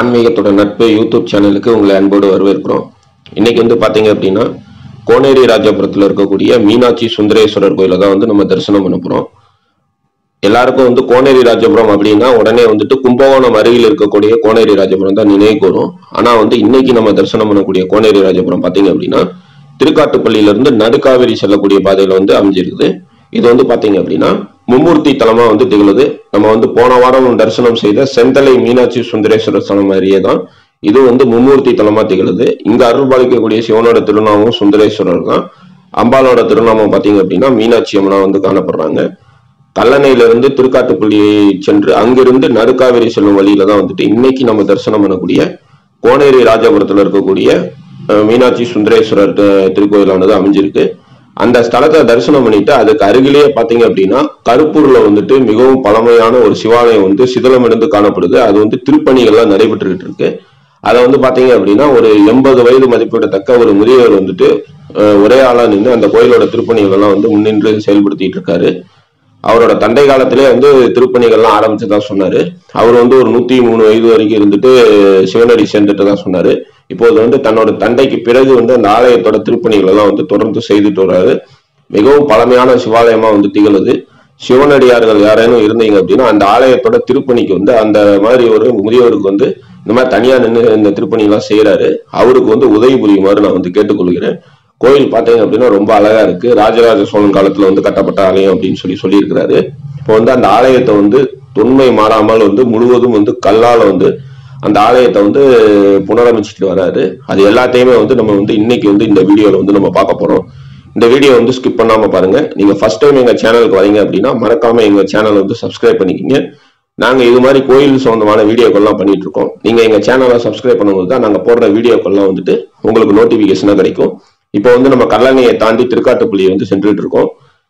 ஆன்மீகத்தோட நட்பு யூடியூப் சேனலுக்கு உங்களை அன்போடு வரவேற்கிறோம் இன்னைக்கு வந்து பாத்தீங்க அப்படின்னா கோனேரி ராஜபுரத்தில் இருக்கக்கூடிய மீனாட்சி சுந்தரேஸ்வரர் கோயிலை தான் வந்து நம்ம தரிசனம் பண்ண போறோம் எல்லாருக்கும் வந்து கோனேரி ராஜபுரம் அப்படின்னா உடனே வந்துட்டு கும்பகோணம் அருகில் இருக்கக்கூடிய கோனேரி ராஜபுரம் தான் நினைவுக்கு வரும் ஆனா வந்து இன்னைக்கு நம்ம தரிசனம் பண்ணக்கூடிய கோனேரி ராஜபுரம் பாத்தீங்க அப்படின்னா திருக்காட்டுப்பள்ளியில இருந்து நடுக்காவேரி செல்லக்கூடிய பாதையில வந்து அமைஞ்சிருக்குது இது வந்து பாத்தீங்க அப்படின்னா மும்மூர்த்தி தலமா வந்து திகழுது நம்ம வந்து போன வாரம் தரிசனம் செய்த செந்தலை மீனாட்சி சுந்தரேஸ்வரர் ஸ்தலம் மாதிரியே தான் இது வந்து மும்மூர்த்தி தலமா திகழுது இங்க அருள் பாலிக்கக்கூடிய சிவனோட திருநாமம் சுந்தரேஸ்வரர் தான் அம்பாலோட திருநாமம் பாத்தீங்க அப்படின்னா மீனாட்சி அம்மனா வந்து காணப்படுறாங்க கல்லணையில இருந்து திருக்காட்டுப்பள்ளி சென்று அங்கிருந்து நடுக்காவேரி செல்லும் வழியில தான் வந்துட்டு இன்னைக்கு நம்ம தரிசனம் பண்ணக்கூடிய கோனேரி ராஜபுரத்துல இருக்கக்கூடிய அஹ், மீனாட்சி சுந்தரேஸ்வரர் த- திருக்கோயிலானது அமைஞ்சிருக்கு அந்த ஸ்தலத்தை தரிசனம் பண்ணிட்டு அதுக்கு அருகிலேயே பாத்தீங்க அப்படின்னா கருப்பூர்ல வந்துட்டு மிகவும் பழமையான ஒரு சிவாலயம் வந்து சிதிலமிழந்து காணப்படுது அது வந்து திருப்பணிகள்லாம் நடைபெற்றுக்கிட்டு இருக்கு அதை வந்து பாத்தீங்க அப்படின்னா ஒரு எண்பது வயது மதிப்பிடத்தக்க ஒரு முதியவர் வந்துட்டு அஹ், ஒரே ஆளா நின்று அந்த கோயிலோட திருப்பணிகள் எல்லாம் வந்து முன்னின்று செயல்படுத்திட்டு இருக்காரு அவரோட தந்தை காலத்திலே வந்து திருப்பணிகள்லாம் ஆரம்பிச்சதா சொன்னாரு அவர் வந்து ஒரு நூத்தி மூணு வயது வரைக்கும் இருந்துட்டு சிவனடி சேர்ந்துட்டு தான் சொன்னாரு இப்போது வந்து தன்னோட தந்தைக்கு பிறகு வந்து அந்த ஆலயத்தோட திருப்பணிகள் எல்லாம் வந்து தொடர்ந்து செய்துட்டு வர்றாரு மிகவும் பழமையான சிவாலயமா வந்து திகழுது சிவனடியார்கள் யாரேனும் இருந்தீங்க அப்படின்னா அந்த ஆலயத்தோட திருப்பணிக்கு வந்து அந்த மாதிரி ஒரு முதியவருக்கு வந்து இந்த மாதிரி தனியா நின்று இந்த திருப்பணி எல்லாம் செய்யறாரு அவருக்கு வந்து உதவி புரியுமாறு நான் வந்து கேட்டுக்கொள்கிறேன் கோயில் பார்த்தீங்க அப்படின்னா ரொம்ப அழகா இருக்கு ராஜராஜ சோழன் காலத்துல வந்து கட்டப்பட்ட ஆலயம் அப்படின்னு சொல்லி சொல்லியிருக்கிறாரு இப்போ வந்து அந்த ஆலயத்தை வந்து தொன்மை மாறாமல் வந்து முழுவதும் வந்து கல்லால வந்து அந்த ஆலயத்தை வந்து புனரமைச்சிட்டு வராரு அது எல்லாத்தையுமே வந்து நம்ம வந்து இன்னைக்கு வந்து இந்த வீடியோல வந்து நம்ம பார்க்க போறோம் இந்த வீடியோ வந்து ஸ்கிப் பண்ணாம பாருங்க நீங்க ஃபர்ஸ்ட் டைம் எங்க சேனலுக்கு வரீங்க அப்படின்னா மறக்காம எங்க சேனலை வந்து சப்ஸ்கிரைப் பண்ணிக்கிங்க நாங்க இது மாதிரி கோயில் சம்பந்தமான வீடியோக்கள்லாம் பண்ணிட்டு இருக்கோம் நீங்க எங்க சேனலை சப்ஸ்கிரைப் பண்ணும்போது தான் நாங்க போடுற வீடியோக்கள்லாம் வந்துட்டு உங்களுக்கு நோட்டிபிகேஷனா கிடைக்கும் இப்போ வந்து நம்ம கல்லணையை தாண்டி திருக்காட்டுப்பள்ளி வந்து சென்றுட்டு இருக்கோம்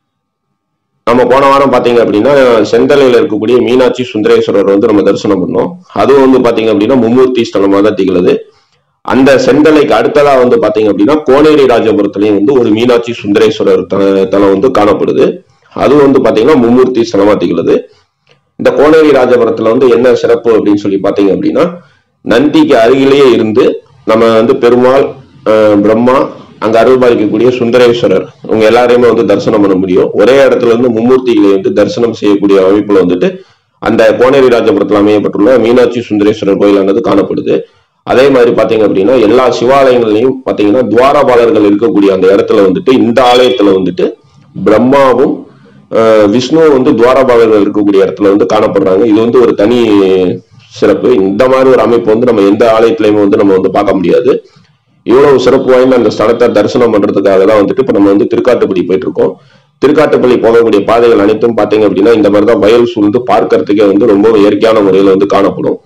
நம்ம போன வாரம் பாத்தீங்க அப்படின்னா செந்தலையில இருக்கக்கூடிய மீனாட்சி சுந்தரேஸ்வரர் வந்து நம்ம தரிசனம் பண்ணோம் அதுவும் வந்து பாத்தீங்க அப்படின்னா மும்மூர்த்தி ஸ்தலமா தான் திகழுது அந்த செந்தலைக்கு அடுத்ததா வந்து பாத்தீங்க அப்படின்னா கோனேரி ராஜபுரத்துலயும் வந்து ஒரு மீனாட்சி சுந்தரேஸ்வரர் த- தலம் வந்து காணப்படுது அது வந்து பாத்தீங்கன்னா மும்மூர்த்தி ஸ்தலமா திகழுது இந்த கோனேரி ராஜபுரத்துல வந்து என்ன சிறப்பு அப்படின்னு சொல்லி பாத்தீங்க அப்படின்னா நந்திக்கு அருகிலேயே இருந்து நம்ம வந்து பெருமாள் அஹ், பிரம்மா அங்க அருள் பாலிக்கக்கூடிய சுந்தரேஸ்வரர் உங்க எல்லாரையுமே வந்து தரிசனம் பண்ண முடியும் ஒரே இடத்துல இருந்து மும்மூர்த்திகளை வந்து தரிசனம் செய்யக்கூடிய அமைப்புல வந்துட்டு அந்த கோனேரி ராஜபுரத்தில் அமையப்பட்டுள்ள மீனாட்சி சுந்தரேஸ்வரர் கோயிலானது காணப்படுது அதே மாதிரி பாத்தீங்க அப்படின்னா எல்லா சிவாலயங்கள்லயும் பாத்தீங்கன்னா துவாரபாலர்கள் இருக்கக்கூடிய அந்த இடத்துல வந்துட்டு இந்த ஆலயத்துல வந்துட்டு பிரம்மாவும் அஹ், விஷ்ணுவும் வந்து துவாரபாலர்கள் இருக்கக்கூடிய இடத்துல வந்து காணப்படுறாங்க இது வந்து ஒரு தனி சிறப்பு இந்த மாதிரி ஒரு அமைப்பு வந்து நம்ம எந்த ஆலயத்திலையுமே வந்து நம்ம வந்து பார்க்க முடியாது இவ்வளவு சிறப்பு வாய்ந்த அந்த ஸ்தலத்தை தரிசனம் பண்றதுக்காக தான் வந்துட்டு இப்ப நம்ம வந்து திருக்காட்டுப்பள்ளி போயிட்டு இருக்கோம் திருக்காட்டுப்பள்ளி போகக்கூடிய பாதைகள் அனைத்தும் பாத்தீங்க அப்படின்னா இந்த மாதிரி தான் வயல் சூழ்ந்து பார்க்கறதுக்கே வந்து ரொம்ப இயற்கையான முறையில வந்து காணப்படும்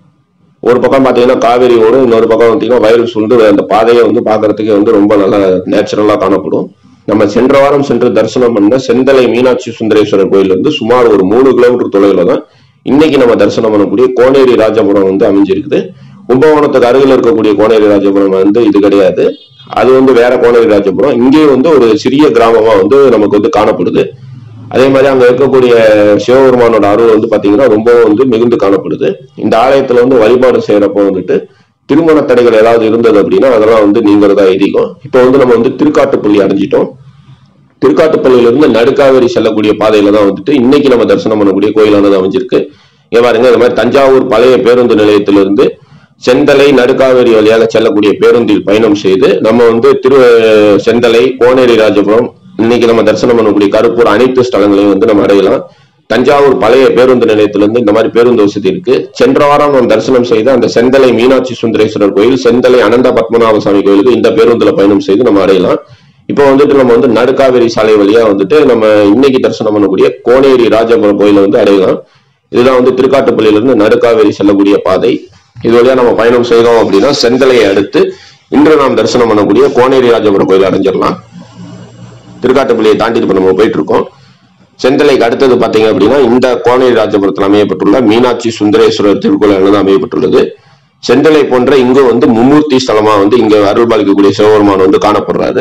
ஒரு பக்கம் பாத்தீங்கன்னா காவேரி ஓடும் இன்னொரு பக்கம் பாத்தீங்கன்னா வயல் சூழ்ந்து அந்த பாதையை வந்து பார்க்கறதுக்கே வந்து ரொம்ப நல்லா நேச்சுரலா காணப்படும் நம்ம சென்ற வாரம் சென்று தரிசனம் பண்ண செந்தலை மீனாட்சி சுந்தரேஸ்வரர் கோயில் வந்து சுமார் ஒரு மூணு கிலோமீட்டர் தொலைவில் தான் இன்னைக்கு நம்ம தரிசனம் பண்ணக்கூடிய கோனேரி ராஜபுரம் வந்து அமைஞ்சிருக்குது கும்பகோணத்துக்கு அருகில் இருக்கக்கூடிய கோனேரி ராஜபுரம் வந்து இது கிடையாது அது வந்து வேற கோனேரி ராஜபுரம் இங்கேயும் வந்து ஒரு சிறிய கிராமமா வந்து நமக்கு வந்து காணப்படுது அதே மாதிரி அங்க இருக்கக்கூடிய சிவபெருமானோட அருள் வந்து பாத்தீங்கன்னா ரொம்ப வந்து மிகுந்து காணப்படுது இந்த ஆலயத்துல வந்து வழிபாடு செய்யறப்போ வந்துட்டு திருமண தடைகள் ஏதாவது இருந்தது அப்படின்னா அதெல்லாம் வந்து நீங்கிறதா ஐதீகம் இப்போ வந்து நம்ம வந்து திருக்காட்டுப்பள்ளி அடைஞ்சிட்டோம் திருக்காட்டுப்பள்ளியில இருந்து நடுக்காவேரி செல்லக்கூடிய பாதையில தான் வந்துட்டு இன்னைக்கு நம்ம தரிசனம் பண்ணக்கூடிய கோயிலானது அமைஞ்சிருக்கு இங்க பாருங்க இந்த மாதிரி தஞ்சாவூர் பழைய பேருந்து நிலையத்திலிருந்து செந்தலை நடுக்காவேரி வழியாக செல்லக்கூடிய பேருந்தில் பயணம் செய்து நம்ம வந்து திரு செந்தலை கோனேரி ராஜபுரம் இன்னைக்கு நம்ம தரிசனம் பண்ணக்கூடிய கருப்பூர் அனைத்து ஸ்தலங்களையும் வந்து நம்ம அடையலாம் தஞ்சாவூர் பழைய பேருந்து நிலையத்திலிருந்து இந்த மாதிரி பேருந்து வசதி இருக்கு சென்ற வாரம் நாம் தரிசனம் செய்த அந்த செந்தலை மீனாட்சி சுந்தரேஸ்வரர் கோயில் செந்தலை அனந்த பத்மநாப சாமி கோயிலுக்கு இந்த பேருந்துல பயணம் செய்து நம்ம அடையலாம் இப்போ வந்துட்டு நம்ம வந்து நடுக்காவேரி சாலை வழியா வந்துட்டு நம்ம இன்னைக்கு தரிசனம் பண்ணக்கூடிய கோனேரி ராஜபுரம் கோயிலை வந்து அடையலாம் இதுதான் வந்து திருக்காட்டுப்பள்ளியிலிருந்து நடுக்காவேரி செல்லக்கூடிய பாதை இது வழியா நம்ம பயணம் செய்தோம் அப்படின்னா செந்தலையை அடுத்து இன்று நாம் தரிசனம் பண்ணக்கூடிய கோனேரி ராஜபுரம் கோயில் அடைஞ்சிடலாம் திருக்காட்டுப்பள்ளியை தாண்டி இப்ப நம்ம போயிட்டு இருக்கோம் செந்தலைக்கு அடுத்தது பாத்தீங்க அப்படின்னா இந்த கோனேரி ராஜபுரத்தில் அமையப்பட்டுள்ள மீனாட்சி சுந்தரேஸ்வரர் திருக்கோயில் அமையப்பட்டுள்ளது செந்தலை போன்ற இங்கு வந்து மும்மூர்த்தி ஸ்தலமா வந்து இங்க அருள் பாலிக்கக்கூடிய சிவபெருமான் வந்து காணப்படுறாரு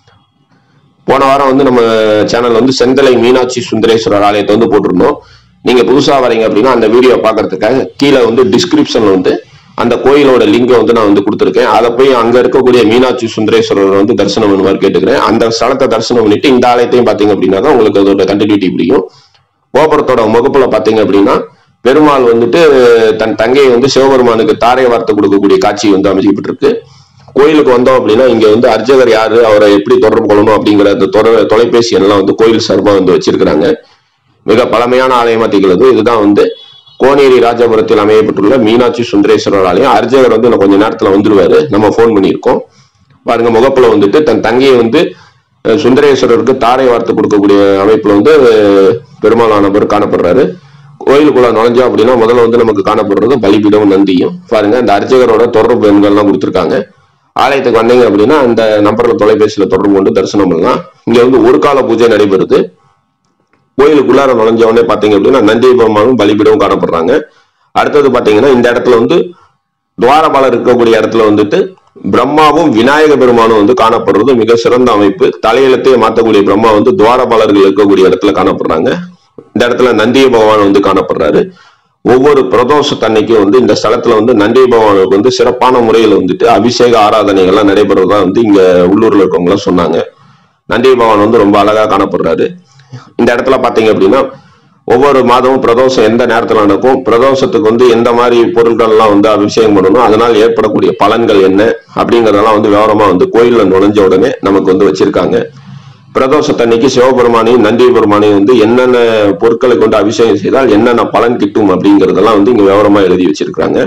போன வாரம் வந்து நம்ம சேனல் வந்து செந்தலை மீனாட்சி சுந்தரேஸ்வரர் ஆலயத்தை வந்து போட்டிருந்தோம் நீங்க புதுசா வரீங்க அப்படின்னா அந்த வீடியோ பார்க்கறதுக்காக கீழே வந்து டிஸ்கிரிப்ஷன்ல வந்து அந்த கோயிலோட லிங்கை வந்து நான் வந்து கொடுத்துருக்கேன் அதை போய் அங்க இருக்கக்கூடிய மீனாட்சி சுந்தரேஸ்வரர் வந்து தரிசனம் பண்ணுவார் கேட்டுக்கிறேன் அந்த ஸ்தலத்தை தரிசனம் பண்ணிட்டு இந்த ஆலயத்தையும் பாத்தீங்க அப்படின்னா தான் உங்களுக்கு அதோட கண்டினியூட்டி பிடிக்கும் கோபுரத்தோட முகப்புல பாத்தீங்க அப்படின்னா பெருமாள் வந்துட்டு தன் தங்கையை வந்து சிவபெருமானுக்கு தாரை வார்த்தை கொடுக்கக்கூடிய காட்சி வந்து அமைக்கப்பட்டிருக்கு கோயிலுக்கு வந்தோம் அப்படின்னா இங்க வந்து அர்ச்சகர் யாரு அவரை எப்படி தொடர்பு கொள்ளணும் அப்படிங்கிற அந்த தொலை- தொலைபேசி எல்லாம் வந்து கோயில் சார்பா வந்து வச்சிருக்கிறாங்க மிக பழமையான ஆலயமா திகழுது இதுதான் வந்து கோனேரி ராஜபுரத்தில் அமையப்பட்டுள்ள மீனாட்சி சுந்தரேஸ்வரர் ஆலயம் அர்ச்சகர் வந்து இன்னும் கொஞ்ச நேரத்துல வந்துருவாரு நம்ம ஃபோன் பண்ணியிருக்கோம் பாருங்க முகப்புல வந்துட்டு தன் தங்கையை வந்து அஹ், சுந்தரேஸ்வரருக்கு தாரை வார்த்தை கொடுக்கக்கூடிய அமைப்புல வந்து அஹ், பெருமாளானவர் காணப்படுறாரு கோயிலுக்குள்ள நுழைஞ்சோம் அப்படின்னா முதல்ல வந்து நமக்கு காணப்படுறது பலிபீடம் நந்தியும் பாருங்க இந்த அர்ச்சகரோட தொடர்பு எண்கள்லாம் கொடுத்துருக்காங்க ஆலயத்துக்கு வந்தீங்க அப்படின்னா அந்த நம்பர்ல தொலைபேசியில தொடர்பு கொண்டு தரிசனம் பண்ணலாம் இங்க வந்து ஒரு கால பூஜை நடைபெறுது கோயிலுக்குள்ளார நுழைஞ்ச உடனே பாத்தீங்க அப்படின்னா நந்தி பெருமானும் பலிபீடமும் காணப்படுறாங்க அடுத்தது பாத்தீங்கன்னா இந்த இடத்துல வந்து துவாரபாலர் இருக்கக்கூடிய இடத்துல வந்துட்டு பிரம்மாவும் விநாயக பெருமானும் வந்து காணப்படுறது மிக சிறந்த அமைப்பு தலையெழுத்தையே மாத்தக்கூடிய பிரம்மா வந்து துவாரபாலர்கள் இருக்கக்கூடிய இடத்துல காணப்படுறாங்க இந்த இடத்துல நந்திய பகவான் வந்து காணப்படுறாரு ஒவ்வொரு பிரதோஷத்தன்னைக்கும் வந்து இந்த ஸ்தலத்துல வந்து நந்தி பகவானுக்கு வந்து சிறப்பான முறையில் வந்துட்டு அபிஷேக ஆராதனைகள்லாம் நடைபெறதா வந்து இங்க உள்ளூர்ல இருக்கவங்க எல்லாம் சொன்னாங்க நந்தி பகவான் வந்து ரொம்ப அழகா காணப்படுறாரு இந்த இடத்துல பாத்தீங்க அப்படின்னா ஒவ்வொரு மாதமும் பிரதோஷம் எந்த நேரத்துல நடக்கும் பிரதோஷத்துக்கு வந்து எந்த மாதிரி பொருட்கள்லாம் வந்து அபிஷேகம் பண்ணணும் அதனால் ஏற்படக்கூடிய பலன்கள் என்ன அப்படிங்கறதெல்லாம் வந்து விவரமா வந்து கோயில்ல நுழைஞ்ச உடனே நமக்கு வந்து வச்சிருக்காங்க பிரதோஷத்தன்னைக்கு சிவபெருமானையும் நந்தி பெருமானையும் வந்து என்னென்ன பொருட்களை கொண்டு அபிஷேகம் செய்தால் என்னென்ன பலன் கிட்டும் அப்படிங்கறதெல்லாம் வந்து இங்க விவரமா எழுதி வச்சிருக்காங்க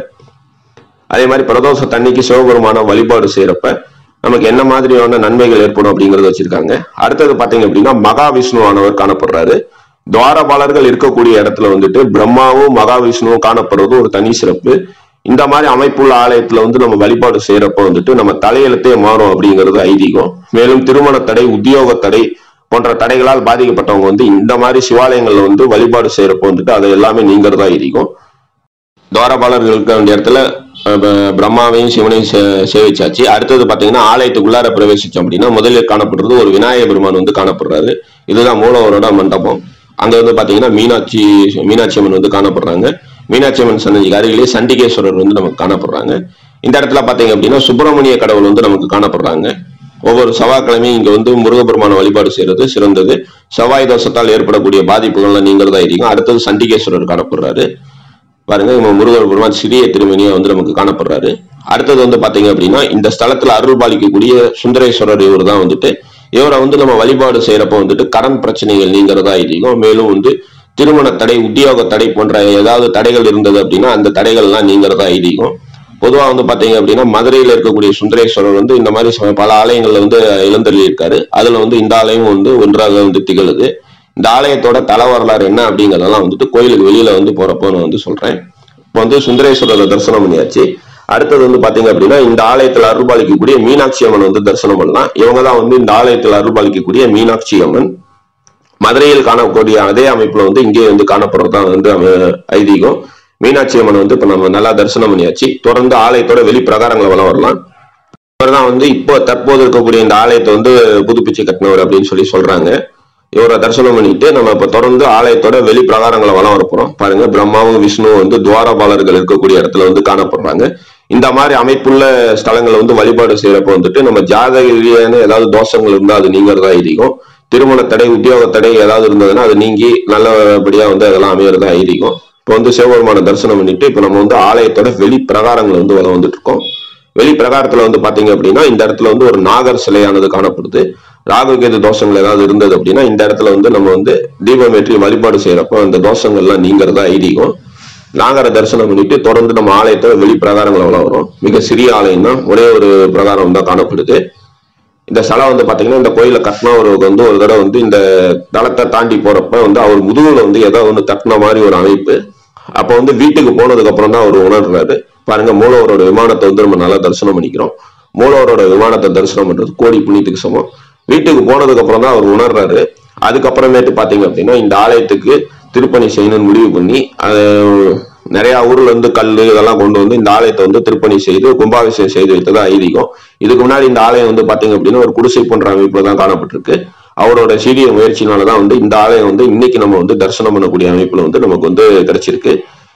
அதே மாதிரி பிரதோஷ தண்ணிக்கு சிவபெருமான வழிபாடு செய்யறப்ப நமக்கு என்ன மாதிரியான நன்மைகள் ஏற்படும் அப்படிங்கறத வச்சிருக்காங்க அடுத்தது பாத்தீங்க அப்படின்னா மகாவிஷ்ணுவானவர் காணப்படுறாரு துவாரபாலர்கள் இருக்கக்கூடிய இடத்துல வந்துட்டு பிரம்மாவும் மகாவிஷ்ணுவும் காணப்படுறது ஒரு தனி சிறப்பு இந்த மாதிரி அமைப்புள்ள ஆலயத்துல வந்து நம்ம வழிபாடு செய்யறப்ப வந்துட்டு நம்ம தலையெழுத்தே மாறும் அப்படிங்கிறது ஐதீகம் மேலும் திருமண தடை உத்தியோக தடை போன்ற தடைகளால் பாதிக்கப்பட்டவங்க வந்து இந்த மாதிரி சிவாலயங்கள்ல வந்து வழிபாடு செய்யறப்ப வந்துட்டு அது எல்லாமே நீங்கிறதா ஐதீகம் துவாரபாலர்கள் இருக்க வேண்டிய இடத்துல அஹ், ப- பிரம்மாவையும் சிவனையும் சே- சேவிச்சாச்சு அடுத்தது பாத்தீங்கன்னா ஆலயத்துக்குள்ளார பிரவேசிச்சோம் அப்படின்னா முதலில் காணப்படுறது ஒரு விநாயக பெருமான் வந்து காணப்படுறாரு இதுதான் மூலவரோட மண்டபம் அங்க வந்து பாத்தீங்கன்னா மீனாட்சி மீனாட்சி அம்மன் வந்து காணப்படுறாங்க மீனாட்சி அம்மன் சன்னதிக்கு அருகிலே சண்டிகேஸ்வரர் வந்து நமக்கு காணப்படுறாங்க இந்த இடத்துல பாத்தீங்க அப்படின்னா சுப்பிரமணிய கடவுள் வந்து நமக்கு காணப்படுறாங்க ஒவ்வொரு செவ்வாய்க்கிழமையும் இங்க வந்து முருகப்பெருமான வழிபாடு செய்யறது சிறந்தது செவ்வாய் தோஷத்தால் ஏற்படக்கூடிய பாதிப்புகள்லாம் நீங்கிறதா இருக்கும் அடுத்தது சண்டிகேஸ்வரர் காணப்படுறாரு பாருங்க இவங்க முருகர் பெருமான் சிறிய திருமணியா வந்து நமக்கு காணப்படுறாரு அடுத்தது வந்து பாத்தீங்க அப்படின்னா இந்த ஸ்தலத்துல அருள் பாலிக்கக்கூடிய சுந்தரேஸ்வரர் இவர் தான் வந்துட்டு இவரை வந்து நம்ம வழிபாடு செய்யறப்ப வந்துட்டு கடன் பிரச்சனைகள் நீங்கிறதா இருக்கும் மேலும் வந்து திருமண தடை உத்தியோக தடை போன்ற ஏதாவது தடைகள் இருந்தது அப்படின்னா அந்த தடைகள்லாம் நீங்கிறதா ஐதீகம் பொதுவா வந்து பாத்தீங்க அப்படின்னா மதுரையில இருக்கக்கூடிய சுந்தரேஸ்வரர் வந்து இந்த மாதிரி ச- பல ஆலயங்கள்ல வந்து எழுந்தள்ளி இருக்காரு அதுல வந்து இந்த ஆலயம் வந்து ஒன்றாக வந்து திகழுது இந்த ஆலயத்தோட தல வரலாறு என்ன அப்படிங்கறதெல்லாம் வந்துட்டு கோயிலுக்கு வெளியில வந்து போறப்போ நான் வந்து சொல்றேன் இப்போ வந்து சுந்தரேஸ்வரரை தரிசனம் பண்ணியாச்சு அடுத்தது வந்து பாத்தீங்க அப்படின்னா இந்த ஆலயத்துல அருள்பாலிக்கக்கூடிய மீனாட்சி அம்மன் வந்து தரிசனம் பண்ணலாம் இவங்க தான் வந்து இந்த ஆலயத்துல அருள்பாலிக்கக்கூடிய மீனாட்சி அம்மன் மதுரையில் காணக்கூடிய அதே அமைப்புல வந்து இங்கே வந்து காணப்படுறதா வந்து அம- ஐதீகம் மீனாட்சி அம்மன் வந்து இப்ப நம்ம நல்லா தரிசனம் பண்ணியாச்சு தொடர்ந்து ஆலயத்தோட வெளி பிரகாரங்களை வளம் வரலாம் இவர்தான் வந்து இப்போ தற்போது இருக்கக்கூடிய இந்த ஆலயத்தை வந்து புதுப்பிச்சு கட்டினவர் அப்படின்னு சொல்லி சொல்றாங்க இவரை தரிசனம் பண்ணிட்டு நம்ம இப்ப தொடர்ந்து ஆலயத்தோட வெளி பிரகாரங்களை வளம் வர போறோம் பாருங்க பிரம்மாவும் விஷ்ணுவும் வந்து துவாரபாலர்கள் இருக்கக்கூடிய இடத்துல வந்து காணப்படுறாங்க இந்த மாதிரி அமைப்புள்ள ஸ்தலங்களை வந்து வழிபாடு செய்யறப்ப வந்துட்டு நம்ம ஜாதக ரீதியான ஏதாவது தோஷங்கள் இருந்தா அது நீங்கிறதா ஐதீகம் திருமண தடை உத்தியோக தடை ஏதாவது இருந்ததுன்னா அது நீங்கி நல்லபடியா வந்து அதெல்லாம் அமையறதா ஐதீகம் இப்போ வந்து சிவபெருமான தரிசனம் பண்ணிட்டு இப்போ நம்ம வந்து ஆலயத்தோட வெளி பிரகாரங்களை வந்து வளம் வந்துட்டு இருக்கோம் வெளி பிரகாரத்துல வந்து பாத்தீங்க அப்படின்னா இந்த இடத்துல வந்து ஒரு நாகர் சிலையானது காணப்படுது ராகு கேது தோஷங்கள் ஏதாவது இருந்தது அப்படின்னா இந்த இடத்துல வந்து நம்ம வந்து தீபம் ஏற்றி வழிபாடு செய்யறப்போ அந்த தோஷங்கள்லாம் நீங்கிறதா ஐதீகம் நாகரை தரிசனம் பண்ணிட்டு தொடர்ந்து நம்ம ஆலயத்தோட வெளி பிரகாரங்களை வளம் வரும் மிக சிறிய ஆலயம் தான் ஒரே ஒரு பிரகாரம் தான் காணப்படுது இந்த ஸ்தலம் வந்து பாத்தீங்கன்னா இந்த கோயில கட்டினவருக்கு வந்து ஒரு தடவை வந்து இந்த தளத்தை தாண்டி போறப்ப வந்து அவர் முதுகுல வந்து ஏதோ ஒன்று தட்டின மாதிரி ஒரு அமைப்பு அப்ப வந்து வீட்டுக்கு போனதுக்கு அப்புறம் தான் அவர் உணர்றாரு பாருங்க மூலவரோட விமானத்தை வந்து நம்ம நல்லா தரிசனம் பண்ணிக்கிறோம் மூலவரோட விமானத்தை தரிசனம் பண்றது கோடி புண்ணியத்துக்கு சமம் வீட்டுக்கு போனதுக்கு அப்புறம் தான் அவர் உணர்றாரு அதுக்கப்புறமேட்டு பாத்தீங்க அப்படின்னா இந்த ஆலயத்துக்கு திருப்பணி செய்யணும்னு முடிவு பண்ணி அது நிறைய ஊர்ல இருந்து கல் இதெல்லாம் கொண்டு வந்து இந்த ஆலயத்தை வந்து திருப்பணி செய்து கும்பாபிஷேகம் செய்து வைத்தது ஐதீகம் இதுக்கு முன்னாடி இந்த ஆலயம் வந்து பாத்தீங்க அப்படின்னா ஒரு குடிசை போன்ற அமைப்புல தான் காணப்பட்டிருக்கு அவரோட சீரிய முயற்சினால தான் வந்து இந்த ஆலயம் வந்து இன்னைக்கு நம்ம வந்து தரிசனம் பண்ணக்கூடிய அமைப்புல வந்து நமக்கு வந்து கிடைச்சிருக்கு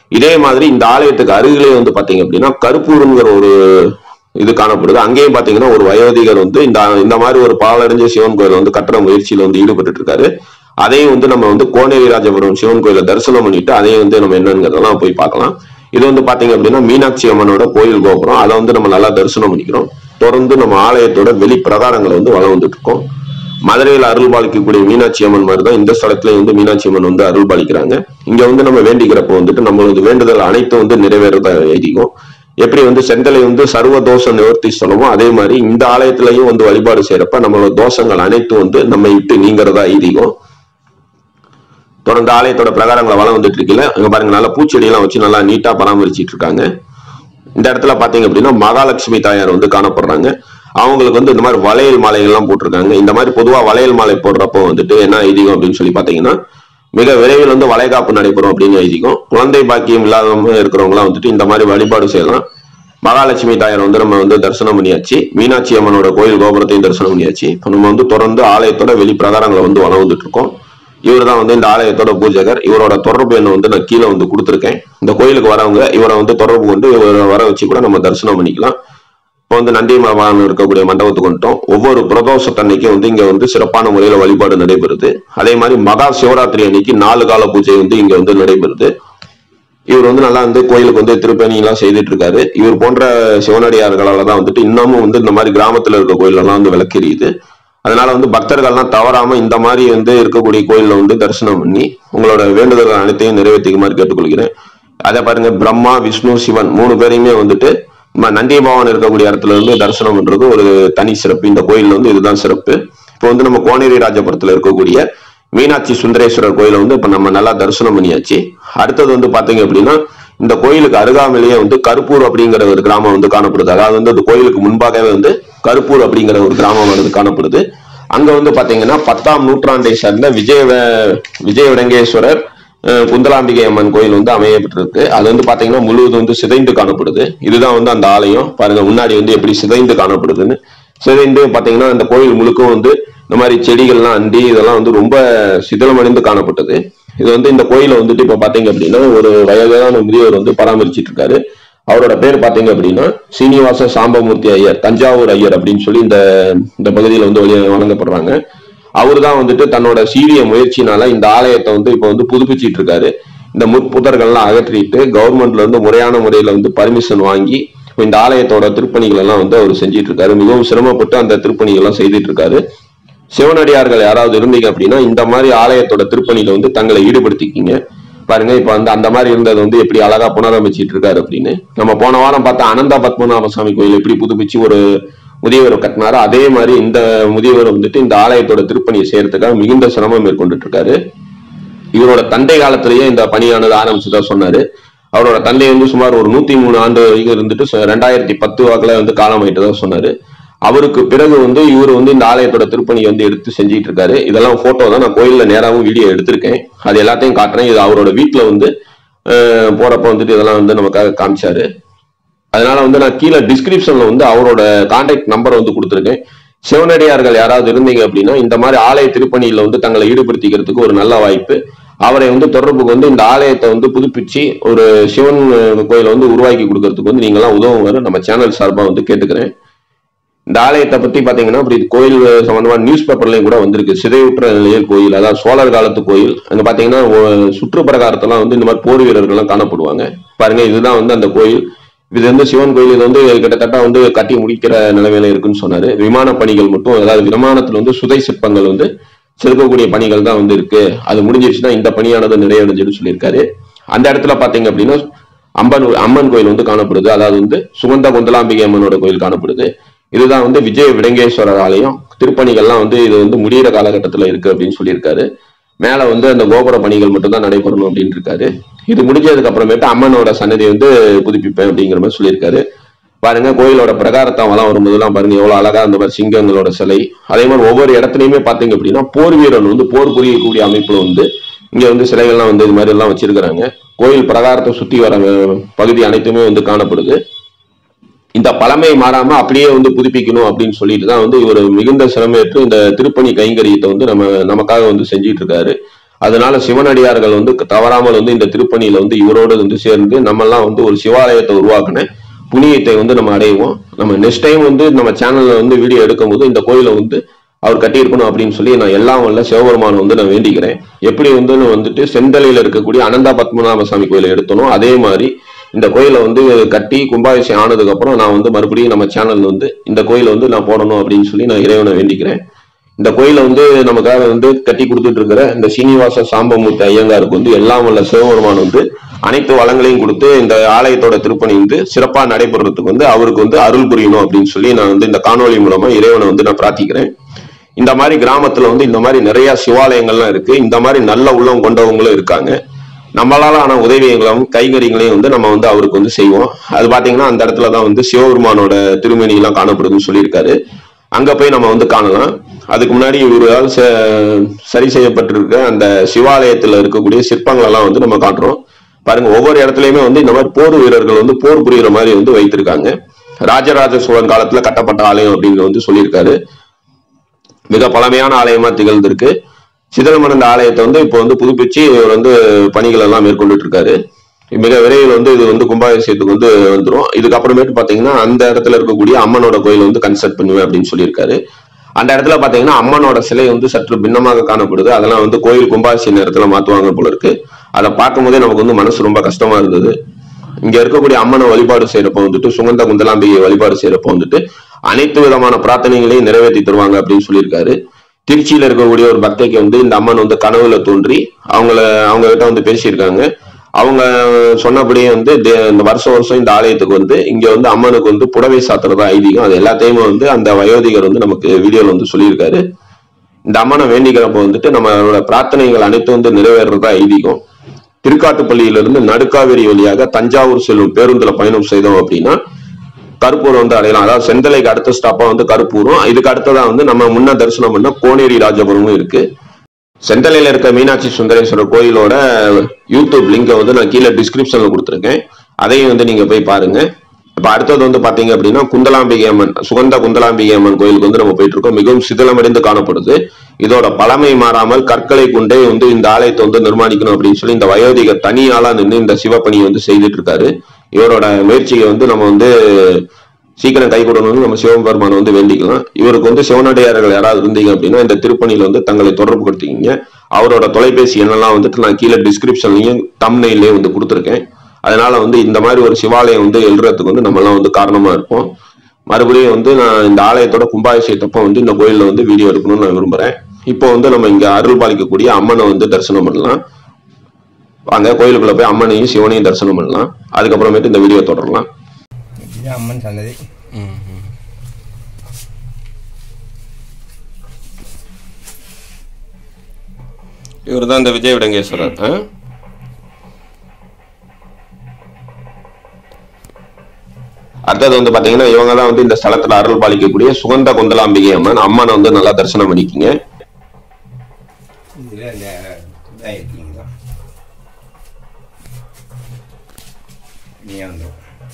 இதே மாதிரி இந்த ஆலயத்துக்கு அருகிலே வந்து பாத்தீங்க அப்படின்னா கருப்பூருங்கிற ஒரு இது காணப்படுது அங்கேயும் பாத்தீங்கன்னா ஒரு வயோதிகர் வந்து இந்த இந்த மாதிரி ஒரு பாலடைஞ்ச சிவன் கோயில் வந்து கட்டுற முயற்சியில வந்து ஈடுபட்டு இருக்காரு அதையும் வந்து நம்ம வந்து கோனேரி ராஜபுரம் சிவன் கோயில தரிசனம் பண்ணிட்டு அதையும் வந்து நம்ம என்னங்கிறதெல்லாம் போய் பார்க்கலாம் இது வந்து பாத்தீங்க அப்படின்னா மீனாட்சி அம்மனோட கோயில் கோபுரம் அதை வந்து நம்ம நல்லா தரிசனம் பண்ணிக்கிறோம் தொடர்ந்து நம்ம ஆலயத்தோட வெளி பிரகாரங்களை வந்து வளம் வந்துட்டு இருக்கோம் மதுரையில் அருள் பாலிக்கக்கூடிய மீனாட்சி அம்மன் மாதிரி தான் இந்த ஸ்தலத்துல வந்து மீனாட்சி அம்மன் வந்து அருள் பாலிக்கிறாங்க இங்க வந்து நம்ம வேண்டிக்கிறப்ப வந்துட்டு நம்மளது வேண்டுதல் அனைத்தும் வந்து நிறைவேறத ஐதீகம் எப்படி வந்து செந்தலை வந்து சர்வ தோஷ நிவர்த்தி சொல்லமோ அதே மாதிரி இந்த ஆலயத்திலையும் வந்து வழிபாடு செய்யறப்ப நம்மளோட தோஷங்கள் அனைத்தும் வந்து நம்ம விட்டு நீங்கிறதா ஐதீகம் தொடர்ந்து ஆலயத்தோட பிரகாரங்களை வளம் வந்துட்டு இருக்கீங்க இங்க பாருங்க நல்லா பூச்செடி எல்லாம் வச்சு நல்லா நீட்டா பராமரிச்சிட்டு இருக்காங்க இந்த இடத்துல பாத்தீங்க அப்படின்னா மகாலட்சுமி தாயார் வந்து காணப்படுறாங்க அவங்களுக்கு வந்து இந்த மாதிரி வளையல் மாலைகள்லாம் போட்டிருக்காங்க இந்த மாதிரி பொதுவா வளையல் மாலை போடுறப்போ வந்துட்டு என்ன ஐதீகம் அப்படின்னு சொல்லி பாத்தீங்கன்னா மிக விரைவில் வந்து வளைகாப்பு நடைபெறும் அப்படின்னு ஐதீகம் குழந்தை பாக்கியம் இல்லாதவங்க இருக்கிறவங்களாம் வந்துட்டு இந்த மாதிரி வழிபாடு செய்யலாம் மகாலட்சுமி தாயார் வந்து நம்ம வந்து தரிசனம் பண்ணியாச்சு மீனாட்சி அம்மனோட கோயில் கோபுரத்தையும் தரிசனம் பண்ணியாச்சு இப்போ நம்ம வந்து தொடர்ந்து ஆலயத்தோட வெளி பிரகாரங்களை வந்து வளம் வந்துட்டு இருக்கோம் இவர் தான் வந்து இந்த ஆலயத்தோட பூஜகர் இவரோட தொடர்பு எண்ணை வந்து நான் கீழே வந்து கொடுத்துருக்கேன் இந்த கோயிலுக்கு வரவங்க இவரை வந்து தொடர்பு கொண்டு இவரை வர வச்சு கூட நம்ம தரிசனம் பண்ணிக்கலாம் இப்போ வந்து நந்தி மகான் இருக்கக்கூடிய மண்டபத்துக்கு வந்துட்டோம் ஒவ்வொரு பிரதோஷத்தன்னைக்கும் வந்து இங்க வந்து சிறப்பான முறையில வழிபாடு நடைபெறுது அதே மாதிரி மகா சிவராத்திரி அன்னைக்கு நாலு கால பூஜை வந்து இங்க வந்து நடைபெறுது இவர் வந்து நல்லா வந்து கோயிலுக்கு வந்து திருப்பணி எல்லாம் செய்துட்டு இருக்காரு இவர் போன்ற சிவனடியார்களால தான் வந்துட்டு இன்னமும் வந்து இந்த மாதிரி கிராமத்துல இருக்க கோயிலெல்லாம் வந்து விளக்கெரியுது அதனால வந்து பக்தர்கள்லாம் தவறாம இந்த மாதிரி வந்து இருக்கக்கூடிய கோயில்ல வந்து தரிசனம் பண்ணி உங்களோட வேண்டுதல்கள் அனைத்தையும் நிறைவேற்றிக்குமாறு கேட்டுக்கொள்கிறேன் அதை பாருங்க பிரம்மா விஷ்ணு சிவன் மூணு பேரையுமே வந்துட்டு நம்ம நந்தி பவன் இருக்கக்கூடிய இடத்துல இருந்து தரிசனம் பண்றது ஒரு தனி சிறப்பு இந்த கோயில்ல வந்து இதுதான் சிறப்பு இப்போ வந்து நம்ம கோனேரி ராஜபுரத்துல இருக்கக்கூடிய மீனாட்சி சுந்தரேஸ்வரர் கோயிலை வந்து இப்ப நம்ம நல்லா தரிசனம் பண்ணியாச்சு அடுத்தது வந்து பாத்தீங்க அப்படின்னா இந்த கோயிலுக்கு அருகாமையிலேயே வந்து கருப்பூர் அப்படிங்கிற ஒரு கிராமம் வந்து காணப்படுது அதாவது வந்து இந்த கோயிலுக்கு முன்பாகவே வந்து கருப்பூர் அப்படிங்கிற ஒரு கிராமம் வந்து காணப்படுது அங்க வந்து பாத்தீங்கன்னா பத்தாம் நூற்றாண்டை சார்ந்த விஜய விஜய விடங்கேஸ்வரர் அஹ், குந்தலாம்பிகை அம்மன் கோயில் வந்து அமையப்பட்டிருக்கு அது வந்து பாத்தீங்கன்னா முழுவதும் வந்து சிதைந்து காணப்படுது இதுதான் வந்து அந்த ஆலயம் பாருங்க முன்னாடி வந்து எப்படி சிதைந்து காணப்படுதுன்னு சிதைந்து பாத்தீங்கன்னா அந்த கோயில் முழுக்க வந்து இந்த மாதிரி செடிகள்லாம் அண்டி இதெல்லாம் வந்து ரொம்ப சிதிலமடைந்து காணப்பட்டது இது வந்து இந்த கோயிலை வந்துட்டு இப்ப பாத்தீங்க அப்படின்னா ஒரு வயதான முதியவர் வந்து பராமரிச்சிட்டு இருக்காரு அவரோட பேர் பாத்தீங்க அப்படின்னா சீனிவாச சாம்பமூர்த்தி ஐயர் தஞ்சாவூர் ஐயர் அப்படின்னு சொல்லி இந்த இந்த பகுதியில வந்து வெளியே வழங்கப்படுறாங்க அவர் தான் வந்துட்டு தன்னோட சீரிய முயற்சினால இந்த ஆலயத்தை வந்து இப்போ வந்து புதுப்பிச்சிட்டு இருக்காரு இந்த முட்புதர்கள்லாம் அகற்றிட்டு கவர்மெண்ட்ல இருந்து முறையான முறையில வந்து பர்மிஷன் வாங்கி இப்போ இந்த ஆலயத்தோட திருப்பணிகள் எல்லாம் வந்து அவர் செஞ்சிட்டு இருக்காரு மிகவும் சிரமப்பட்டு அந்த திருப்பணிகள் எல்லாம் செய்துட்டு இருக்காரு சிவனடியார்கள் யாராவது இருந்தீங்க அப்படின்னா இந்த மாதிரி ஆலயத்தோட திருப்பணியில வந்து தங்களை ஈடுபடுத்திக்கிங்க பாருங்க இப்ப வந்து அந்த மாதிரி இருந்தது வந்து எப்படி அழகா புனரமைச்சிட்டு இருக்காரு அப்படின்னு நம்ம போன வாரம் பார்த்தா அனந்தா பத்மநாப சுவாமி கோயில் எப்படி புதுப்பிச்சு ஒரு முதியவர் கட்டினாரோ அதே மாதிரி இந்த முதியவர் வந்துட்டு இந்த ஆலயத்தோட திருப்பணியை செய்யறதுக்காக மிகுந்த சிரமம் மேற்கொண்டுட்டு இருக்காரு இவரோட தந்தை காலத்திலேயே இந்த பணியானது ஆரம்பிச்சுதா சொன்னாரு அவரோட தந்தை வந்து சுமார் ஒரு நூத்தி மூணு ஆண்டு வரைக்கும் இருந்துட்டு ச- ரெண்டாயிரத்தி பத்து வாக்குல வந்து காலமாயிட்டதா சொன்னாரு அவருக்கு பிறகு வந்து இவர் வந்து இந்த ஆலயத்தோட திருப்பணியை வந்து எடுத்து செஞ்சிட்டு இருக்காரு இதெல்லாம் போட்டோ தான் நான் கோயில்ல நேராவும் வீடியோ எடுத்திருக்கேன் அது எல்லாத்தையும் காட்டுறேன் இது அவரோட வீட்டுல வந்து அஹ், போறப்ப வந்துட்டு இதெல்லாம் வந்து நமக்காக காமிச்சாரு அதனால வந்து நான் கீழே டிஸ்கிரிப்ஷன்ல வந்து அவரோட கான்டாக்ட் நம்பர் வந்து கொடுத்துருக்கேன் சிவனடியார்கள் யாராவது இருந்தீங்க அப்படின்னா இந்த மாதிரி ஆலய திருப்பணியில வந்து தங்களை ஈடுபடுத்திக்கிறதுக்கு ஒரு நல்ல வாய்ப்பு அவரை வந்து தொடர்புக்கு வந்து இந்த ஆலயத்தை வந்து புதுப்பிச்சு ஒரு சிவன் அஹ், கோயிலை வந்து உருவாக்கி கொடுக்கறதுக்கு வந்து நீங்களாம் உதவுவாரு நம்ம சேனல் சார்பா வந்து கேட்டுக்கிறேன் இந்த ஆலயத்தை பத்தி பாத்தீங்கன்னா அப்படி கோயில் சம்பந்தமா நியூஸ் பேப்பர்லயும் கூட வந்திருக்கு சிதைவுற்ற நிலையில் கோயில் அதாவது சோழர் காலத்து கோயில் அங்க பாத்தீங்கன்னா ஒ- சுற்றுப்பிரகாரத்தெல்லாம் வந்து இந்த மாதிரி போர் வீரர்கள்லாம் காணப்படுவாங்க பாருங்க இதுதான் வந்து அந்த கோயில் இது வந்து சிவன் கோயில் இது வந்து கிட்டத்தட்ட வந்து கட்டி முடிக்கிற நிலைமையில இருக்குன்னு சொன்னாரு விமான பணிகள் மட்டும் அதாவது விமானத்துல வந்து சுதை சிற்பங்கள் வந்து செதுக்கக்கூடிய பணிகள் தான் வந்து இருக்கு அது முடிஞ்சிருச்சுன்னா இந்த பணியானது நிறைவடைஞ்சுன்னு சொல்லியிருக்காரு அந்த இடத்துல பாத்தீங்க அப்படின்னா அம்பன் அம்மன் கோயில் வந்து காணப்படுது அதாவது வந்து சுகந்த குந்தலாம்பிகை அம்மனோட கோயில் காணப்படுது இதுதான் வந்து விஜய விடங்கேஸ்வரர் ஆலயம் திருப்பணிகள்லாம் வந்து இது வந்து முடியிற காலகட்டத்துல இருக்கு அப்படின்னு சொல்லியிருக்காரு மேல வந்து அந்த கோபுர பணிகள் மட்டும் தான் நடைபெறணும் அப்படின்னு இருக்காரு இது முடிஞ்சதுக்கு அப்புறமேட்டு அம்மனோட சன்னதி வந்து புதுப்பிப்பேன் அப்படிங்கிற மாதிரி சொல்லியிருக்காரு பாருங்க கோயிலோட பிரகாரத்தம் வளம் வரும்போதெல்லாம் பாருங்க எவ்வளவு அழகா அந்த மாதிரி சிங்கங்களோட சிலை அதே மாதிரி ஒவ்வொரு இடத்துலயுமே பாத்தீங்க அப்படின்னா போர் வீரன் வந்து போர் புரியக்கூடிய அமைப்புல வந்து இங்க வந்து சிலைகள்லாம் வந்து இது மாதிரி எல்லாம் வச்சிருக்கிறாங்க கோயில் பிரகாரத்தை சுத்தி வர அஹ், பகுதி அனைத்துமே வந்து காணப்படுது இந்த பழமை மாறாம அப்படியே வந்து புதுப்பிக்கணும் அப்படின்னு சொல்லிட்டு தான் வந்து இவர் மிகுந்த சிரமேற்று இந்த திருப்பணி கைங்கரியத்தை வந்து நம்ம நமக்காக வந்து செஞ்சிட்டு இருக்காரு அதனால சிவனடியார்கள் வந்து தவறாமல் வந்து இந்த திருப்பணியில வந்து இவரோடு வந்து சேர்ந்து நம்மெல்லாம் வந்து ஒரு சிவாலயத்தை உருவாக்கின புண்ணியத்தை வந்து நம்ம அடைவோம் நம்ம நெக்ஸ்ட் டைம் வந்து நம்ம சேனல்ல வந்து வீடியோ எடுக்கும்போது இந்த கோயிலை வந்து அவர் கட்டியிருக்கணும் அப்படின்னு சொல்லி நான் எல்லாம் வல்ல சிவபெருமான் வந்து நான் வேண்டிக்கிறேன் எப்படி வந்து நான் வந்துட்டு செந்தலையில இருக்கக்கூடிய அனந்தா பத்மநாப சாமி கோயிலை எடுத்தனோ அதே மாதிரி இந்த கோயிலை வந்து கட்டி கும்பாபிஷேகம் ஆனதுக்கு அப்புறம் நான் வந்து மறுபடியும் நம்ம சேனல்ல வந்து இந்த கோயிலை வந்து நான் போடணும் அப்படின்னு சொல்லி நான் இறைவனை வேண்டிக்கிறேன் இந்த கோயிலை வந்து நமக்காக வந்து கட்டி கொடுத்துட்டு இருக்கிற இந்த சீனிவாச சாம்பமூர்த்தி ஐயங்காருக்கு வந்து எல்லாம் வல்ல சிவபெருமான் வந்து அனைத்து வளங்களையும் கொடுத்து இந்த ஆலயத்தோட திருப்பணி வந்து சிறப்பா நடைபெறதுக்கு வந்து அவருக்கு வந்து அருள் புரியணும் அப்படின்னு சொல்லி நான் வந்து இந்த காணொளி மூலமா இறைவனை வந்து நான் பிரார்த்திக்கிறேன் இந்த மாதிரி கிராமத்துல வந்து இந்த மாதிரி நிறைய சிவாலயங்கள்லாம் இருக்கு இந்த மாதிரி நல்ல உள்ளம் கொண்டவங்களும் இருக்காங்க நம்மளால ஆன உதவிகளையும் கைகறிகளையும் வந்து நம்ம வந்து அவருக்கு வந்து செய்வோம் அது பாத்தீங்கன்னா அந்த இடத்துல தான் வந்து சிவபெருமானோட திருமணி எல்லாம் காணப்படுதுன்னு சொல்லியிருக்காரு அங்க போய் நம்ம வந்து காணலாம் அதுக்கு முன்னாடி இவரால் ச- சரி செய்யப்பட்டிருக்க அந்த சிவாலயத்துல இருக்கக்கூடிய சிற்பங்கள் எல்லாம் வந்து நம்ம காட்டுறோம் பாருங்க ஒவ்வொரு இடத்துலயுமே வந்து இந்த மாதிரி போர் வீரர்கள் வந்து போர் புரியுற மாதிரி வந்து வைத்திருக்காங்க ராஜராஜ சோழன் காலத்துல கட்டப்பட்ட ஆலயம் அப்படின்னு வந்து சொல்லியிருக்காரு மிக பழமையான ஆலயமா திகழ்ந்திருக்கு சிதம்பரம் ஆலயத்தை வந்து இப்போ வந்து புதுப்பிச்சு இவர் வந்து பணிகள் எல்லாம் மேற்கொண்டுட்டு இருக்காரு மிக விரைவில் வந்து இது வந்து கும்பாபிஷேகத்துக்கு வந்து வந்துரும் இதுக்கப்புறமேட்டு பாத்தீங்கன்னா அந்த இடத்துல இருக்கக்கூடிய அம்மனோட கோயில் வந்து கன்ஸ்ட்ரக்ட் பண்ணுவேன் அப்படின்னு சொல்லியிருக்காரு அந்த இடத்துல பாத்தீங்கன்னா அம்மனோட சிலை வந்து சற்று பின்னமாக காணப்படுது அதெல்லாம் வந்து கோயில் கும்பாபிஷேக நேரத்துல மாத்துவாங்க போல இருக்கு அதை பார்க்கும்போதே நமக்கு வந்து மனசு ரொம்ப கஷ்டமா இருந்தது இங்க இருக்கக்கூடிய அம்மனை வழிபாடு செய்யறப்ப வந்துட்டு சுகந்த குந்தலாம்பிகை வழிபாடு செய்யறப்ப வந்துட்டு அனைத்து விதமான பிரார்த்தனைகளையும் நிறைவேற்றி தருவாங்க அப்படின்னு சொல்லியிருக்காரு திருச்சியில இருக்கக்கூடிய ஒரு பக்தைக்கு வந்து இந்த அம்மன் வந்து கனவுல தோன்றி அவங்கள அவங்க கிட்ட வந்து பேசியிருக்காங்க அவங்க சொன்னபடியே வந்து தே- இந்த வருஷம் வருஷம் இந்த ஆலயத்துக்கு வந்து இங்க வந்து அம்மனுக்கு வந்து புடவை சாத்துறதா ஐதீகம் அது எல்லாத்தையுமே வந்து அந்த வயோதிகர் வந்து நமக்கு வீடியோல வந்து சொல்லியிருக்காரு இந்த அம்மனை வேண்டிக்கிறப்ப வந்துட்டு நம்மளோட பிரார்த்தனைகள் அனைத்தும் வந்து நிறைவேறதா ஐதீகம் திருக்காட்டுப்பள்ளியிலிருந்து நடுக்காவேரி வழியாக தஞ்சாவூர் செல்லும் பேருந்துல பயணம் செய்தோம் அப்படின்னா கருப்பூர் வந்து அடையலாம் அதாவது செந்தலைக்கு அடுத்த ஸ்டாப்பா வந்து கருப்பூரும் இதுக்கு அடுத்ததா வந்து நம்ம முன்ன தரிசனம் பண்ண கோனேரி ராஜபுரமும் இருக்கு செந்தலையில இருக்க மீனாட்சி சுந்தரேஸ்வரர் கோயிலோட யூடியூப் லிங்கை வந்து நான் கீழே டிஸ்கிரிப்ஷன்ல கொடுத்துருக்கேன் அதையும் வந்து நீங்க போய் பாருங்க இப்ப அடுத்தது வந்து பாத்தீங்க அப்படின்னா குந்தலாம்பிகை அம்மன் சுகந்த குந்தலாம்பிகை அம்மன் கோயிலுக்கு வந்து நம்ம போயிட்டு இருக்கோம் மிகவும் சிதிலமடைந்து காணப்படுது இதோட பழமை மாறாமல் கற்களை கொண்டே வந்து இந்த ஆலயத்தை வந்து நிர்மாணிக்கணும் அப்படின்னு சொல்லி இந்த வயோதிகர் தனியாளா நின்று இந்த சிவப்பணியை வந்து செய்துட்டு இருக்காரு இவரோட முயற்சியை வந்து நம்ம வந்து சீக்கிரம் கை கொடுக்கணும்னு நம்ம சிவபெருமானை வந்து வேண்டிக்கலாம் இவருக்கு வந்து சிவனடியார்கள் யாராவது இருந்தீங்க அப்படின்னா இந்த திருப்பணியில வந்து தங்களை தொடர்பு கொடுத்தீங்க அவரோட தொலைபேசி எண்ணெல்லாம் வந்துட்டு நான் கீழே டிஸ்கிரிப்ஷன்லயும் தம்னையிலேயே வந்து கொடுத்துருக்கேன் அதனால வந்து இந்த மாதிரி ஒரு சிவாலயம் வந்து எழுறதுக்கு வந்து நம்ம எல்லாம் வந்து காரணமா இருப்போம் மறுபடியும் வந்து நான் இந்த ஆலயத்தோட கும்பாபிஷேகத்தப்ப வந்து இந்த கோயில்ல வந்து வீடியோ எடுக்கணும்னு நான் விரும்புறேன் இப்போ வந்து நம்ம இங்க அருள் பாலிக்கக்கூடிய அம்மனை வந்து தரிசனம் பண்ணலாம் வாங்க கோயிலுக்குள்ள போய் அம்மனையும் சிவனையும் தரிசனம் பண்ணலாம் அதுக்கப்புறமேட்டு இந்த வீடியோ தொடரலாம் இதுதான் அம்மன் சன்னதி இவர் தான் இந்த விஜய விடங்கேஸ்வரர் ஆ? அடுத்தது வந்து பாத்தீங்கன்னா இவங்க தான் வந்து இந்த ஸ்தலத்துல அருள் பாலிக்கக்கூடிய சுகந்த குந்தலாம்பிகை அம்மன் அம்மனை வந்து நல்லா தரிசனம் பண்ணிக்கிங்க இதில் இந்த இதாக இருக்கீங்க நீ வந்து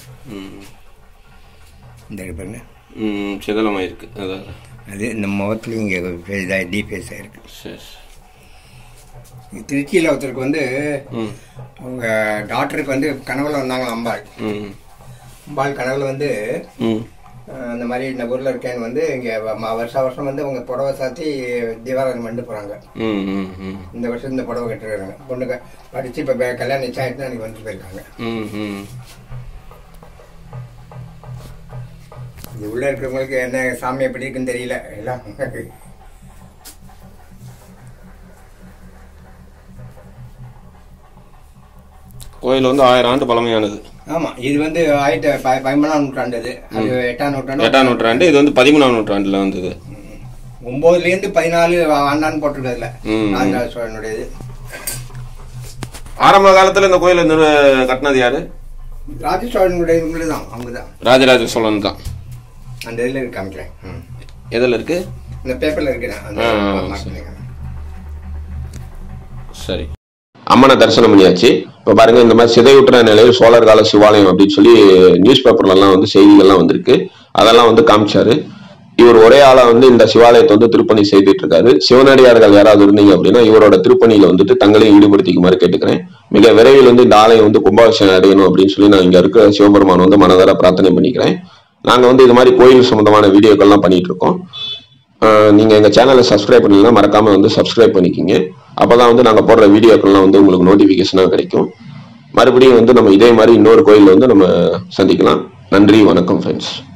இந்த இருக்கு பாருங்க சிதலமாயிருக்கு அதான் அது இந்த முகத்துலையும் இங்கே இதாக டீஃபேஸ் ஆயிருக்கு சரி திருச்சியில் ஒருத்தருக்கு வந்து ம் அவங்க டாக்டருக்கு வந்து கனவுல வந்தாங்க அம்பாள் ம் அம்பாள் கனவுல வந்து ம் அஹ், இந்த மாதிரி இந்த ஊரில் இருக்கேன்னு வந்து இங்கே வருஷம் வருஷம் வந்து அவங்க புடவை சாத்தி தீபாராதனை பண்ணிட்டு போகிறாங்க ம் ம் ம் இந்த வருஷம் இந்த புடவை கட்டிருக்காங்க பொண்ணுக்கு படித்து இப்போ கல்யாணம் நிச்சயம் ஆயிட்டு அன்றைக்கி வந்துட்டு போயிருக்காங்க ம் ம் இது உள்ள இருக்கிறவங்களுக்கு என்ன சாமி எப்படி இருக்குன்னு தெரியல எல்லாம் கோயில் வந்து ஆயிரம் ஆண்டு பழமையானது ஆமா இது வந்து ஆயிரத்தி ப- பதிமூணாம் நூற்றாண்டு இது அது எட்டாம் நூற்றாண்டு எட்டாம் நூற்றாண்டு இது வந்து பதிமூணாம் நூற்றாண்டுல வந்தது ஒன்பதுல இருந்து பதினாலு ஆண்டான்னு போட்டிருக்கிறதுல ம். ராஜராஜ சோழனுடைய இது ஆரம்ப காலத்துல இந்த கோயில் கட்டினது யாரு ராஜ சோழனுடைய இவங்க தான் அவங்க தான் ராஜராஜ சோழன் தான் அந்த இதில் இருக்கு காமிக்கிறேன் ம். எதுல இருக்கு இந்த பேப்பர்ல இருக்கிறேன் அந்த ஆ, mark பண்ணிக்கிறேன். சரி அம்மனை தரிசனம் பண்ணியாச்சு இப்ப பாருங்க இந்த மாதிரி சிதையுற்ற நிலையில் சோழர் கால சிவாலயம் அப்படின்னு சொல்லி நியூஸ் பேப்பர்ல எல்லாம் வந்து செய்திகள்லாம் வந்திருக்கு அதெல்லாம் வந்து காமிச்சாரு இவர் ஒரே ஆளா வந்து இந்த சிவாலயத்தை வந்து திருப்பணி செய்துட்டு இருக்காரு சிவனடியார்கள் யாராவது இருந்தீங்க அப்படின்னா இவரோட திருப்பணியில வந்துட்டு தங்களையும் ஈடுபடுத்திக்குமாறு கேட்டுக்கிறேன் மிக விரைவில் வந்து இந்த ஆலயம் வந்து கும்பாபிஷேகம் அடையணும் அப்படின்னு சொல்லி நான் இங்க இருக்க சிவபெருமான் வந்து மனதார பிரார்த்தனை பண்ணிக்கிறேன் நாங்க வந்து இது மாதிரி கோயில் சம்பந்தமான வீடியோக்கள்லாம் பண்ணிட்டு இருக்கோம் ஆஹ் நீங்க எங்க சேனலை சப்ஸ்கிரைப் பண்ணலாம் மறக்காம வந்து சப்ஸ்கிரைப் பண்ணிக்கிங்க அப்பதான் வந்து நாங்க போடுற வீடியோக்கள்லாம் வந்து உங்களுக்கு நோட்டிபிகேஷனா கிடைக்கும் மறுபடியும் வந்து நம்ம இதே மாதிரி இன்னொரு கோயில்ல வந்து நம்ம சந்திக்கலாம் நன்றி வணக்கம் ஃப்ரெண்ட்ஸ்